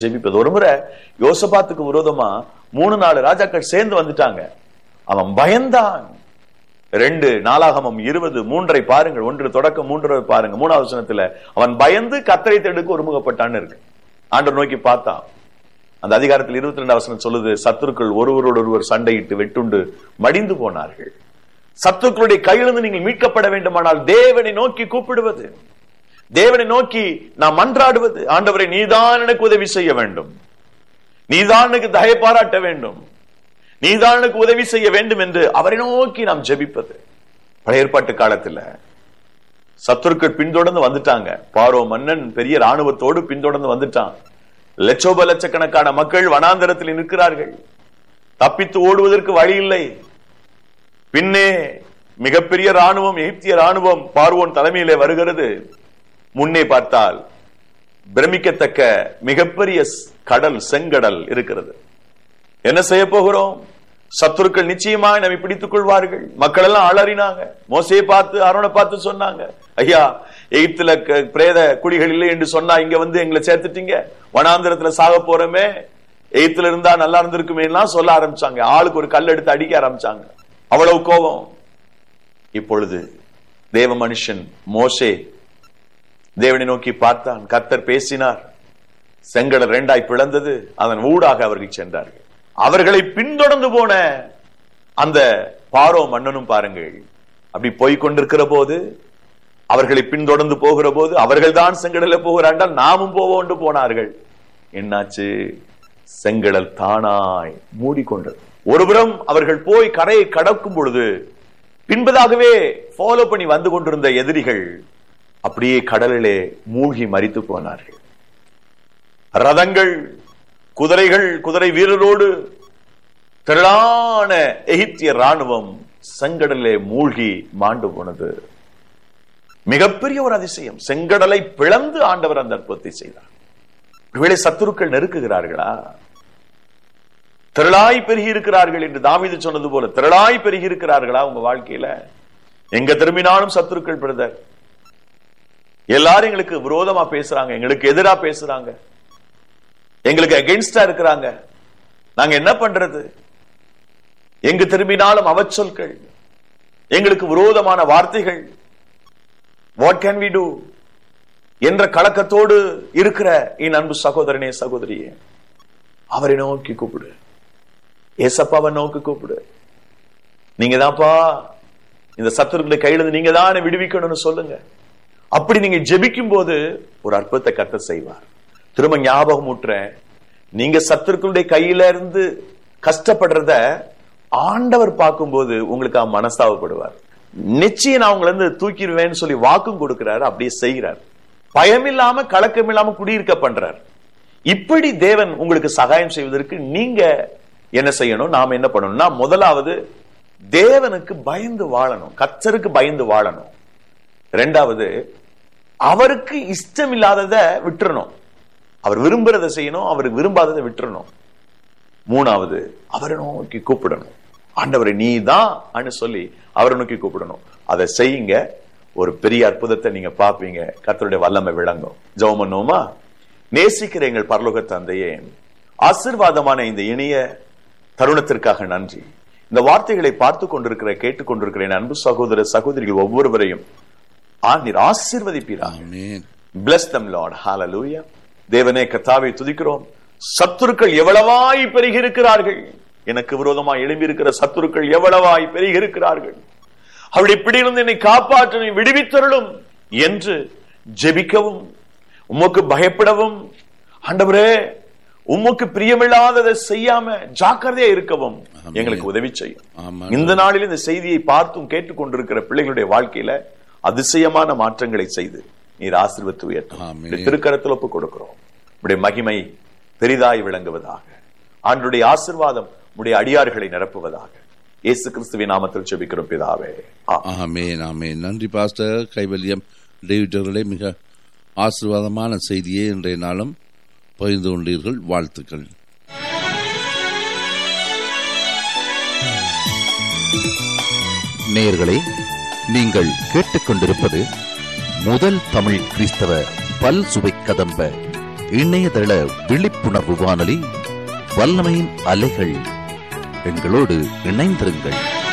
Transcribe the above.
ஜெபிப்பது ஒரு முறை யோசபாத்துக்கு விரோதமா மூணு நாலு ராஜாக்கள் சேர்ந்து வந்துட்டாங்க அவன் பயந்தான் ரெண்டு நாளாகமம் இருபது மூன்றை பாருங்கள் ஒன்று தொடக்கம் மூன்றை பாருங்க மூணாவது வசனத்துல அவன் பயந்து கத்தரை தேடுக்கு ஒருமுகப்பட்டான்னு இருக்கு ஆண்டவர் நோக்கி பார்த்தான் அந்த அதிகாரத்தில் இருபத்தி ரெண்டு வசனம் சொல்லுது சத்துருக்கள் ஒருவரோடு ஒருவர் சண்டையிட்டு வெட்டுண்டு மடிந்து போனார்கள் சத்துருக்களுடைய கையிலிருந்து நீங்கள் மீட்கப்பட வேண்டுமானால் தேவனை நோக்கி கூப்பிடுவது தேவனை நோக்கி நாம் மன்றாடுவது ஆண்டவரை நீதான் எனக்கு உதவி செய்ய வேண்டும் நீதான் எனக்கு தயை பாராட்ட வேண்டும் நீதான் எனக்கு உதவி செய்ய வேண்டும் என்று அவரை நோக்கி நாம் ஜெபிப்பது பழைய ஏற்பாட்டு காலத்துல சத்துருக்கள் பின்தொடர்ந்து வந்துட்டாங்க பாரோ மன்னன் பெரிய ராணுவத்தோடு பின்தொடர்ந்து வந்துட்டான் லட்சோப லட்சக்கணக்கான மக்கள் வனாந்தரத்தில் நிற்கிறார்கள் தப்பித்து ஓடுவதற்கு வழி இல்லை பின்னே மிகப்பெரிய ராணுவம் எகிப்திய ராணுவம் பார்வோன் தலைமையிலே வருகிறது முன்னே பார்த்தால் பிரமிக்கத்தக்க மிகப்பெரிய கடல் செங்கடல் இருக்கிறது என்ன செய்ய போகிறோம் சத்துருக்கள் நிச்சயமாக நம்மை பிடித்துக் கொள்வார்கள் மக்கள் எல்லாம் அலறினாங்க மோசையை பார்த்து அருணை பார்த்து சொன்னாங்க ஐயா எகிப்துல பிரேத குடிகள் இல்லை என்று சொன்னா இங்க வந்து எங்களை சேர்த்துட்டீங்க வனாந்திரத்துல சாக போறோமே எகிப்துல இருந்தா நல்லா இருந்திருக்குமே எல்லாம் சொல்ல ஆரம்பிச்சாங்க ஆளுக்கு ஒரு கல் எடுத்து அடிக்க ஆரம்பிச்சாங்க அவ்வளவு கோபம் இப்பொழுது தேவ மனுஷன் மோசே தேவனை நோக்கி பார்த்தான் கத்தர் பேசினார் செங்கடல் ரெண்டாய் பிளந்தது அதன் ஊடாக அவர்கள் சென்றார்கள் அவர்களை பின்தொடர்ந்து போன அந்த பாரோ மன்னனும் பாருங்கள் அப்படி போய்கொண்டிருக்கிற போது அவர்களை பின்தொடர்ந்து போகிற போது அவர்கள் தான் செங்கடல போகிறாண்டால் நாமும் போவோம் போனார்கள் என்னாச்சு செங்கடல் தானாய் மூடிக்கொண்டது ஒருபுறம் அவர்கள் போய் கரையை கடக்கும் பொழுது பின்பதாகவே ஃபாலோ பண்ணி வந்து கொண்டிருந்த எதிரிகள் அப்படியே கடலிலே மூழ்கி மறித்து போனார்கள் ரதங்கள் குதிரைகள் குதிரை வீரரோடு திரளான எகிப்திய ராணுவம் செங்கடலே மூழ்கி மாண்டு போனது மிகப்பெரிய ஒரு அதிசயம் செங்கடலை பிளந்து ஆண்டவர் அந்த அற்புதத்தை செய்தார் ஒருவேளை சத்துருக்கள் நெருக்குகிறார்களா திரளாய் பெருகி இருக்கிறார்கள் என்று தாமிது சொன்னது போல திரளாய் பெருகி இருக்கிறார்களா உங்க வாழ்க்கையில எங்க திரும்பினாலும் சத்துருக்கள் பிரதர் எல்லாரும் எங்களுக்கு விரோதமா பேசுறாங்க எங்களுக்கு எதிரா பேசுறாங்க எங்களுக்கு அகென்ஸ்டா இருக்கிறாங்க நாங்க என்ன பண்றது எங்கு திரும்பினாலும் அவச்சொற்கள் எங்களுக்கு விரோதமான வார்த்தைகள் வாட் கேன் வி டூ என்ற கலக்கத்தோடு இருக்கிற என் அன்பு சகோதரனே சகோதரியே அவரை நோக்கி கூப்பிடு ஏசப்பாவை நோக்கி கூப்பிடு நீங்க தான்ப்பா இந்த சத்துருக்களை கையிலிருந்து நீங்க தான் விடுவிக்கணும்னு சொல்லுங்க அப்படி நீங்க ஜெபிக்கும் போது ஒரு அற்புதத்தை கத்த செய்வார் திரும்ப ஞாபகம் ஊட்டுறேன் நீங்க சத்துருக்களுடைய கையில இருந்து கஷ்டப்படுறத ஆண்டவர் பார்க்கும்போது உங்களுக்கு மனஸ்தாவப்படுவார் நிச்சயம் நான் உங்களை இருந்து தூக்கிடுவேன்னு சொல்லி வாக்கும் கொடுக்கிறாரு அப்படியே செய்கிறார் பயம் இல்லாம கலக்கம் இல்லாம குடியிருக்க பண்றார் இப்படி தேவன் உங்களுக்கு சகாயம் செய்வதற்கு நீங்க என்ன செய்யணும் நாம என்ன பண்ணணும்னா முதலாவது தேவனுக்கு பயந்து வாழணும் கத்தருக்கு பயந்து வாழணும் ரெண்டாவது அவருக்கு இஷ்டம் இல்லாதத விட்டுறணும் அவர் விரும்புறதை செய்யணும் அவருக்கு விரும்பாததை விட்டுறணும் மூணாவது அவரை நோக்கி கூப்பிடணும் ஆண்டவரை நீ தான் சொல்லி அவரை நோக்கி கூப்பிடணும் அதை செய்யுங்க ஒரு பெரிய அற்புதத்தை நீங்க பார்ப்பீங்க கத்தருடைய வல்லமை விளங்கும் ஜெவமனோமா நேசிக்கிற எங்கள் பரலோக தந்தையே ஆசிர்வாதமான இந்த இனிய தருணத்திற்காக நன்றி இந்த வார்த்தைகளை பார்த்து கொண்டிருக்கிற கேட்டுக் கொண்டிருக்கிற என் அன்பு சகோதர சகோதரிகள் ஒவ்வொருவரையும் ஆண்டீர் ஆசிர்வதிப்பீராக பிளஸ் தம் லார்ட் ஹalleluya தேவனே கர்த்தாவை துதிக்கிறோம் சத்துருக்கள் எவ்வளவாய் பெருகி இருக்கிறார்கள் எனக்கு விரோதமாய் எழும்பி இருக்கிற சத்துருக்கள் எவ்வளவாய் பெருகி இருக்கிறார்கள் அவருடைய பிடியிலிருந்து என்னை காப்பாற்ற விடுவித்தருளும் என்று ஜெபிக்கவும் உமக்கு பயப்படவும் ஆண்டவரே உமக்கு பிரியமில்லாததை செய்யாம ஜாக்கிரதையா இருக்கவும் எங்களுக்கு உதவி செய்யும் இந்த நாளில் இந்த செய்தியை பார்த்தும் கேட்டுக்கொண்டிருக்கிற பிள்ளைகளுடைய வாழ்க்கையில அதிசயமான மாற்றங்களை செய்து நீர் ஆசிர்வத்து உயர்த்தும் திருக்கரத்தில் ஒப்பு கொடுக்கிறோம் உடைய மகிமை பெரிதாய் விளங்குவதாக ஆண்டுடைய ஆசிர்வாதம் உடைய அடியார்களை நிரப்புவதாக இயேசு கிறிஸ்துவின் நாமத்தில் செபிக்கிறோம் பிதாவே ஆமேன் ஆமேன் நன்றி பாஸ்டர் கைவல்யம் டேவிட் அவர்களே மிக ஆசிர்வாதமான செய்தியை இன்றைய நாளும் பகிர்ந்து கொண்டீர்கள் வாழ்த்துக்கள் நேயர்களே நீங்கள் கேட்டுக்கொண்டிருப்பது முதல் தமிழ் கிறிஸ்தவ பல் சுவை கதம்ப இணையதள விழிப்புணர்வு வானொலி வல்லமையின் அலைகள் எங்களோடு இணைந்திருங்கள்